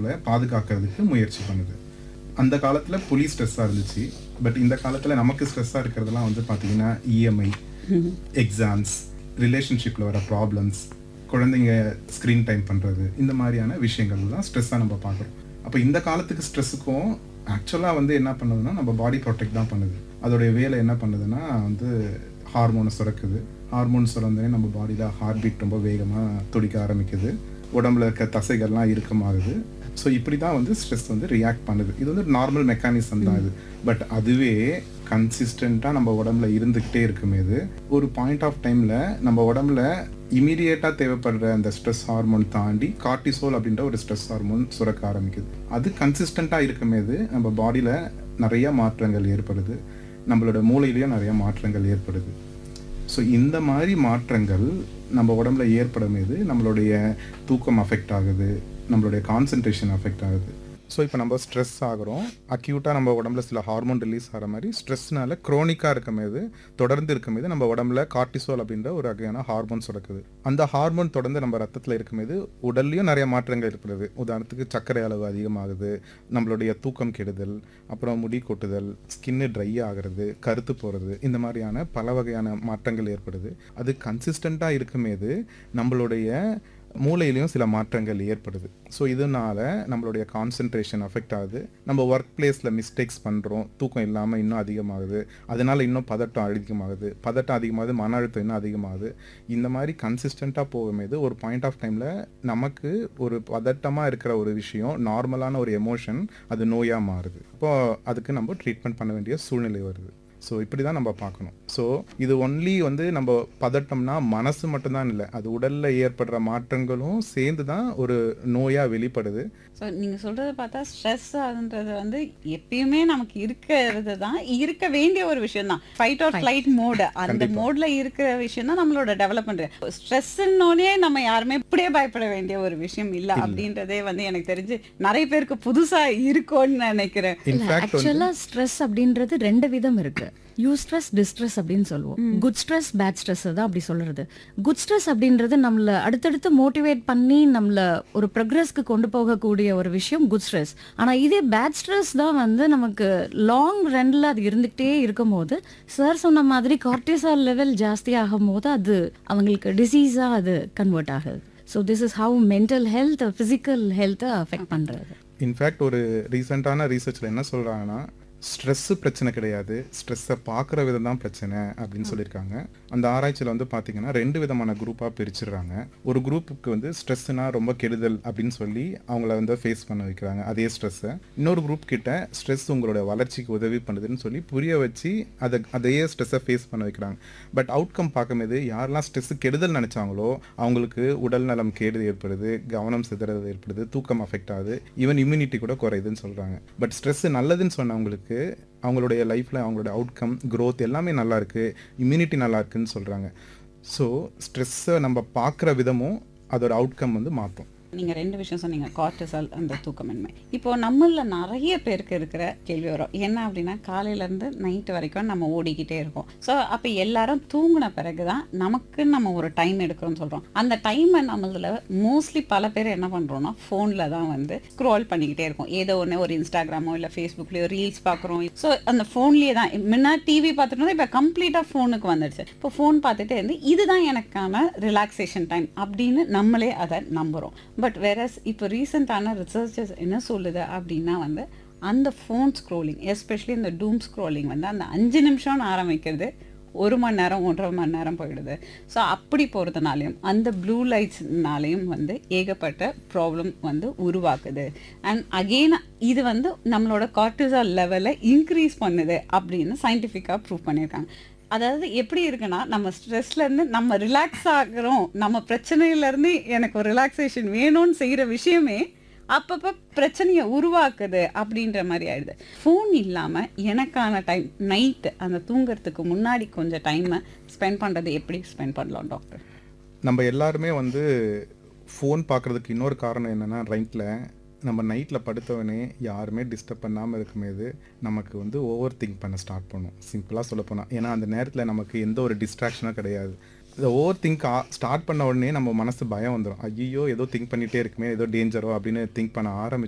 நம்மளை பாதுகாக்கிறதுக்கு முயற்சி பண்ணுது அந்த காலத்தில் புலி ஸ்ட்ரெஸ்ஸாக இருந்துச்சு பட் இந்த காலத்தில் நமக்கு ஸ்ட்ரெஸ்ஸாக இருக்கிறதெல்லாம் வந்து பார்த்தீங்கன்னா இஎம்ஐ எக்ஸாம்ஸ் ரிலேஷன்ஷிப்பில் வர ப்ராப்ளம்ஸ் குழந்தைங்க ஸ்க்ரீன் டைம் பண்ணுறது இந்த மாதிரியான விஷயங்கள் தான் ஸ்ட்ரெஸ்ஸாக நம்ம பார்க்குறோம் அப்போ இந்த காலத்துக்கு ஸ்ட்ரெஸ்ஸுக்கும் ஆக்சுவலாக வந்து என்ன பண்ணுதுன்னா நம்ம பாடி ப்ரொடெக்ட் தான் பண்ணுது அதோடைய வேலை என்ன பண்ணுதுன்னா வந்து ஹார்மோனை சுரக்குது ஹார்மோன் சுரந்தனே நம்ம பாடியில் ஹார்ட் பீட் ரொம்ப வேகமாக துடிக்க ஆரம்பிக்குது உடம்புல இருக்க தசைகள்லாம் இறுக்கமாகுது ஸோ இப்படி தான் வந்து ஸ்ட்ரெஸ் வந்து ரியாக்ட் பண்ணுது இது வந்து நார்மல் மெக்கானிசம் தான் இது பட் அதுவே கன்சிஸ்டண்ட்டாக நம்ம உடம்புல இருந்துக்கிட்டே இருக்குமேது ஒரு பாயிண்ட் ஆஃப் டைமில் நம்ம உடம்புல இமீடியட்டாக தேவைப்படுற அந்த ஸ்ட்ரெஸ் ஹார்மோன் தாண்டி கார்டிசோல் அப்படின்ற ஒரு ஸ்ட்ரெஸ் ஹார்மோன் சுரக்க ஆரம்பிக்குது அது கன்சிஸ்டண்ட்டாக இருக்குமேது நம்ம பாடியில் நிறைய மாற்றங்கள் ஏற்படுது நம்மளோட மூளையிலையும் நிறைய மாற்றங்கள் ஏற்படுது ஸோ இந்த மாதிரி மாற்றங்கள் நம்ம உடம்புல ஏற்படும் போது நம்மளுடைய தூக்கம் அஃபெக்ட் ஆகுது நம்மளுடைய கான்சன்ட்ரேஷன் அஃபெக்ட் ஆகுது ஸோ இப்போ நம்ம ஸ்ட்ரெஸ் ஆகிறோம் அக்யூட்டாக நம்ம உடம்புல சில ஹார்மோன் ரிலீஸ் ஆகிற மாதிரி ஸ்ட்ரெஸ்னால க்ரோனிக்காக இருக்கும்போது தொடர்ந்து இருக்கும்போது நம்ம உடம்புல கார்டிசோல் அப்படின்ற ஒரு வகையான ஹார்மோன் சுரக்குது அந்த ஹார்மோன் தொடர்ந்து நம்ம ரத்தத்தில் இருக்கும்போது உடல்லையும் நிறைய மாற்றங்கள் ஏற்படுது உதாரணத்துக்கு சர்க்கரை அளவு அதிகமாகுது நம்மளுடைய தூக்கம் கெடுதல் அப்புறம் முடி கொட்டுதல் ஸ்கின்னு ட்ரை ஆகிறது கருத்து போகிறது இந்த மாதிரியான பல வகையான மாற்றங்கள் ஏற்படுது அது கன்சிஸ்டண்ட்டாக இருக்கும்போது நம்மளுடைய மூளையிலையும் சில மாற்றங்கள் ஏற்படுது ஸோ இதனால நம்மளுடைய கான்சென்ட்ரேஷன் அஃபெக்ட் ஆகுது நம்ம ஒர்க் பிளேஸில் மிஸ்டேக்ஸ் பண்ணுறோம் தூக்கம் இல்லாமல் இன்னும் அதிகமாகுது அதனால இன்னும் பதட்டம் அதிகமாகுது பதட்டம் அதிகமாகுது மன அழுத்தம் இன்னும் அதிகமாகுது இந்த மாதிரி கன்சிஸ்டண்ட்டாக போகும்போது ஒரு பாயிண்ட் ஆஃப் டைமில் நமக்கு ஒரு பதட்டமாக இருக்கிற ஒரு விஷயம் நார்மலான ஒரு எமோஷன் அது நோயாக மாறுது அப்போ அதுக்கு நம்ம ட்ரீட்மெண்ட் பண்ண வேண்டிய சூழ்நிலை வருது ஸோ இப்படி தான் நம்ம பார்க்கணும் ஸோ இது ஒன்லி வந்து நம்ம பதட்டம்னா மனசு மட்டும்தான் இல்லை அது உடலில் ஏற்படுற மாற்றங்களும் சேர்ந்து தான் ஒரு நோயாக வெளிப்படுது ஸோ நீங்கள் சொல்கிறத பார்த்தா ஸ்ட்ரெஸ் ஆகுன்றது வந்து எப்பயுமே நமக்கு இருக்கிறது தான் இருக்க வேண்டிய ஒரு விஷயம் தான் ஃபைட் ஆர் ஃப்ளைட் மோடு அந்த மோடில் இருக்கிற விஷயம் தான் நம்மளோட டெவலப்மெண்ட் ஸ்ட்ரெஸ்ன்னோடனே நம்ம யாருமே இப்படியே பயப்பட வேண்டிய ஒரு விஷயம் இல்லை அப்படின்றதே வந்து எனக்கு தெரிஞ்சு நிறைய பேருக்கு புதுசாக இருக்கும்னு நினைக்கிறேன் இன்ஃபேக்ட் ஆக்சுவலா ஸ்ட்ரெஸ் அப்படின்றது ரெண்டு விதம் இருக்கு யூ ஸ்ட்ரெஸ் டிஸ்ட்ரெஸ் அப்படின்னு சொல்லுவோம் குட் ஸ்ட்ரெஸ் பேட் ஸ்ட்ரெஸ் தான் அப்படி சொல்றது குட் ஸ்ட்ரெஸ் அப்படின்றது நம்மள அடுத்தடுத்து மோட்டிவேட் பண்ணி நம்மள ஒரு ப்ரோக்ரஸ்க்கு கொண்டு போகக்கூடிய ஒரு விஷயம் குட் ஸ்ட்ரெஸ் ஆனா இதே பேட் ஸ்ட்ரெஸ் தான் வந்து நமக்கு லாங் ரன்ல அது இருந்துகிட்டே இருக்கும் போது சார் சொன்ன மாதிரி கார்டிசால் லெவல் ஜாஸ்தி ஆகும் போது அது அவங்களுக்கு டிசீஸா அது கன்வெர்ட் ஆகுது so this is how mental health physical ஹெல்த்தை அஃபெக்ட் பண்றது இன்ஃபேக்ட் ஒரு ரீசெண்டான ரீசர்ச்சில் என்ன சொல்கிறாங்கன்னா ஸ்ட்ரெஸ்ஸு பிரச்சனை கிடையாது ஸ்ட்ரெஸ்ஸை பார்க்குற விதம் தான் பிரச்சனை அப்படின்னு சொல்லியிருக்காங்க அந்த ஆராய்ச்சியில் வந்து பார்த்தீங்கன்னா ரெண்டு விதமான குரூப்பாக பிரிச்சிடுறாங்க ஒரு குரூப்புக்கு வந்து ஸ்ட்ரெஸ்ஸுனா ரொம்ப கெடுதல் அப்படின்னு சொல்லி அவங்கள வந்து ஃபேஸ் பண்ண வைக்கிறாங்க அதே ஸ்ட்ரெஸ்ஸை இன்னொரு குரூப் கிட்ட ஸ்ட்ரெஸ் உங்களோட வளர்ச்சிக்கு உதவி பண்ணுதுன்னு சொல்லி புரிய வச்சு அதை அதையே ஸ்ட்ரெஸ்ஸை ஃபேஸ் பண்ண வைக்கிறாங்க பட் அவுட்கம் பார்க்கும்போது யாரெல்லாம் ஸ்ட்ரெஸ் கெடுதல் நினச்சாங்களோ அவங்களுக்கு உடல் நலம் கேடு ஏற்படுது கவனம் சிதறது ஏற்படுது தூக்கம் அஃபெக்ட் ஆகுது ஈவன் இம்யூனிட்டி கூட குறையுதுன்னு சொல்கிறாங்க பட் ஸ்ட்ரெஸ் நல்லதுன்னு சொன்னவங்களுக்கு அவங்களுடைய லைஃப்பில் அவங்களோட அவுட்கம் growth எல்லாமே நல்லா இருக்கு இம்யூனிட்டி நல்லா இருக்குன்னு சொல்கிறாங்க ஸோ ஸ்ட்ரெஸ்ஸை நம்ம பார்க்குற விதமும் அதோட அவுட்கம் வந்து மாற்றும் நீங்க ரெண்டு விஷயம் சொன்னீங்க கார்டிசால் அந்த தூக்கமின்மை இப்போ நம்மள நிறைய பேருக்கு இருக்கிற கேள்வி வரும் என்ன அப்படின்னா காலையில இருந்து நைட் வரைக்கும் நம்ம ஓடிக்கிட்டே இருக்கோம் ஸோ அப்ப எல்லாரும் தூங்கின பிறகுதான் நமக்கு நம்ம ஒரு டைம் எடுக்கிறோம்னு சொல்றோம் அந்த டைமை நம்மள மோஸ்ட்லி பல பேர் என்ன பண்றோம்னா ஃபோன்ல தான் வந்து ஸ்க்ரோல் பண்ணிக்கிட்டே இருக்கோம் ஏதோ ஒன்று ஒரு இன்ஸ்டாகிராமோ இல்லை ஃபேஸ்புக்லயோ ரீல்ஸ் பார்க்குறோம் ஸோ அந்த ஃபோன்லேயே தான் முன்னா டிவி பார்த்துட்டு இருந்தோம் இப்போ கம்ப்ளீட்டாக ஃபோனுக்கு வந்துடுச்சு இப்போ ஃபோன் பார்த்துட்டே இருந்து இதுதான் எனக்கான ரிலாக்ஸேஷன் டைம் அப்படின்னு நம்மளே அதை நம்புகிறோம் பட் வேறஸ் இப்போ ரீசெண்டான ரிசர்ச்சஸ் என்ன சொல்லுது அப்படின்னா வந்து அந்த ஃபோன் ஸ்க்ரோலிங் எஸ்பெஷலி இந்த டூம் ஸ்க்ரோலிங் வந்து அந்த அஞ்சு நிமிஷம்னு ஆரம்பிக்கிறது ஒரு மணி நேரம் ஒன்றரை மணி நேரம் போயிடுது ஸோ அப்படி போகிறதுனாலையும் அந்த ப்ளூ லைட்ஸ்னாலையும் வந்து ஏகப்பட்ட ப்ராப்ளம் வந்து உருவாக்குது அண்ட் அகெயின் இது வந்து நம்மளோட கார்டிசால் லெவலை இன்க்ரீஸ் பண்ணுது அப்படின்னு சயின்டிஃபிக்காக ப்ரூவ் பண்ணியிருக்காங்க அதாவது எப்படி இருக்குன்னா நம்ம ஸ்ட்ரெஸ்ல இருந்து நம்ம ரிலாக்ஸ் ஆகுறோம் நம்ம பிரச்சனையில இருந்து எனக்கு ஒரு ரிலாக்ஸேஷன் வேணும்னு செய்யற விஷயமே அப்பப்போ பிரச்சனையை உருவாக்குது அப்படின்ற மாதிரி ஆயிடுது ஃபோன் இல்லாம எனக்கான டைம் நைட்டு அந்த தூங்குறதுக்கு முன்னாடி கொஞ்சம் டைமை ஸ்பெண்ட் பண்றது எப்படி ஸ்பெண்ட் பண்ணலாம் டாக்டர் நம்ம எல்லாருமே வந்து ஃபோன் பார்க்குறதுக்கு இன்னொரு காரணம் என்னென்னா ரைட்டில் நம்ம நைட்டில் படுத்தவனே யாருமே டிஸ்டர்ப் பண்ணாமல் இருக்கும்போது நமக்கு வந்து ஓவர் திங்க் பண்ண ஸ்டார்ட் பண்ணும் சிம்பிளாக சொல்லப்போனால் ஏன்னா அந்த நேரத்தில் நமக்கு எந்த ஒரு டிஸ்ட்ராக்ஷனும் கிடையாது இந்த ஓவர் திங்க் ஸ்டார்ட் பண்ண உடனே நம்ம மனசு பயம் வந்துடும் ஐயோ ஏதோ திங்க் பண்ணிகிட்டே இருக்குமே ஏதோ டேஞ்சரோ அப்படின்னு திங்க் பண்ண ஆரம்பிச்சு